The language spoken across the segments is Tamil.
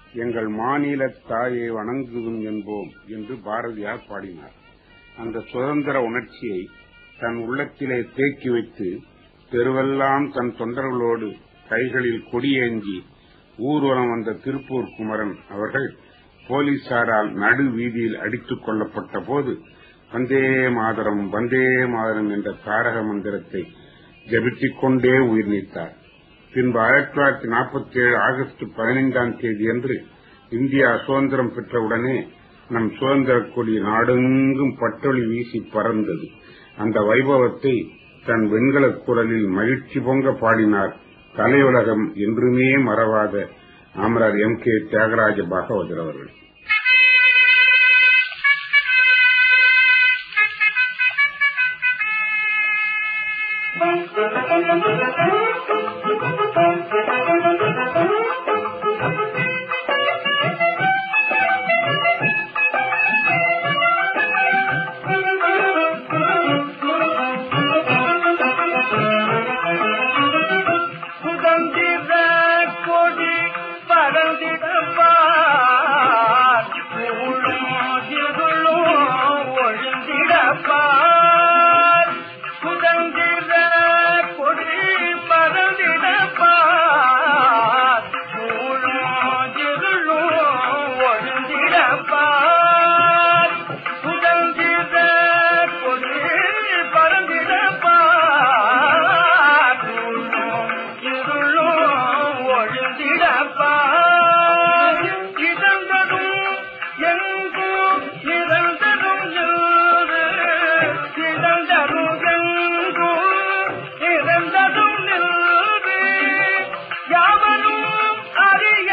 எங்கள் மாநில தாயை வணங்குதும் என்போம் என்று பாரதியார் பாடினார் அந்த சுதந்திர உணர்ச்சியை தன் உள்ளத்திலே தேக்கி வைத்து தெருவெல்லாம் தன் தொண்டர்களோடு கைகளில் கொடியேந்தி ஊர்வலம் வந்த திருப்பூர் குமரன் அவர்கள் போலீசாரால் நடு வீதியில் அடித்துக் கொல்லப்பட்ட போது வந்தே மாதரம் வந்தே மாதரம் என்ற தாரக மந்திரத்தை ஜபித்துக் கொண்டே உயிர் நீத்தார் பின்பு ஆயிரத்தி தொள்ளாயிரத்தி நாற்பத்தி ஏழு ஆகஸ்ட் பதினைந்தாம் தேதியன்று இந்தியா சுதந்திரம் பெற்றவுடனே நம் சுதந்திர கொடி நாடெங்கும் பட்டொளி வீசி பறந்தது அந்த வைபவத்தை தன் வெண்கலக் குரலில் மகிழ்ச்சி பொங்க பாடினார் கலையுலகம் என்றுமே மறவாத அமரர் எம் கே தியாகராஜ பாகவதர் அவர்கள் சுதந்திர கொடி பறந்திடப்பார் இருளும் ஒழிந்திடப்பார் சுதந்திர கொடி பறந்திடப்பார் இருளும் ஒழிந்திடப்பார் சுதந்திர கொடி பறந்திடப்பார் இருளும் ஒழிந்திடப்பார் இழந்ததும் எங்கும் இறந்ததும் நின்று இழந்ததும் எங்கும் இறந்ததும் நின்று யாவனும் அறிய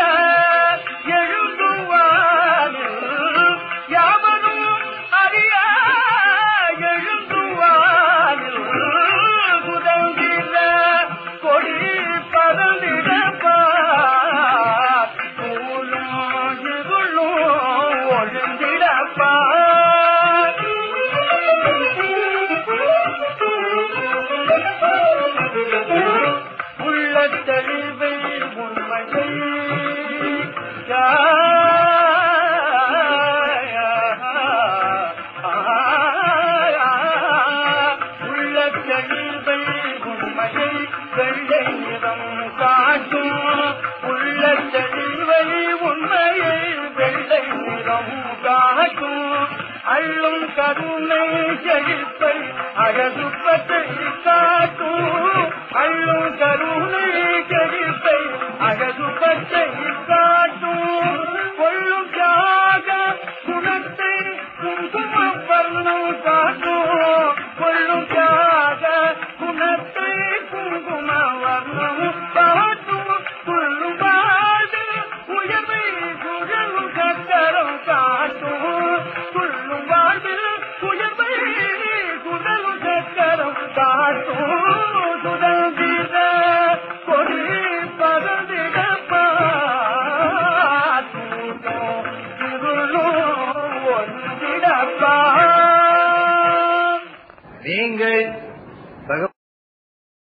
எழுதுவானில் யாவனும் அறிய எழுதுவானில் குதங்கிற கொடி பறந்திடப்பார் கூலும் இருளும் ஒழிந்திடப்பார் உள்ள தெளிவை உண்மையை உள்ள தெளிவை உண்மையை வெள்ளை நிறம் காட்டும் உள்ள தெளிவை உண்மையை வெள்ளை நிறம் காட்டும் அள்ளும் கருணை செழிப்பை அழகு பற்றி காட்டும் அள்ளும் கருணை செழிப்பை அழகு பற்றி காட்டும் கொள்ளும் தியாக குணத்தை குங்கும வர்ணம் காட்டும் கொள்ளும் தியாக குணத்தை குங்கும வர்ணம் காட்டும் கொள்ளும் பாடு உயர்வை குழலும் கட்டரம் காட்டும் கொள்ளும் வாழ்வில் உயர்வை குழலும் கட்டரம் காட்டும் சுதந்திர கொடி பறந்திடப்பா இருளும் ஒன்றிடப்பா நீங்கள்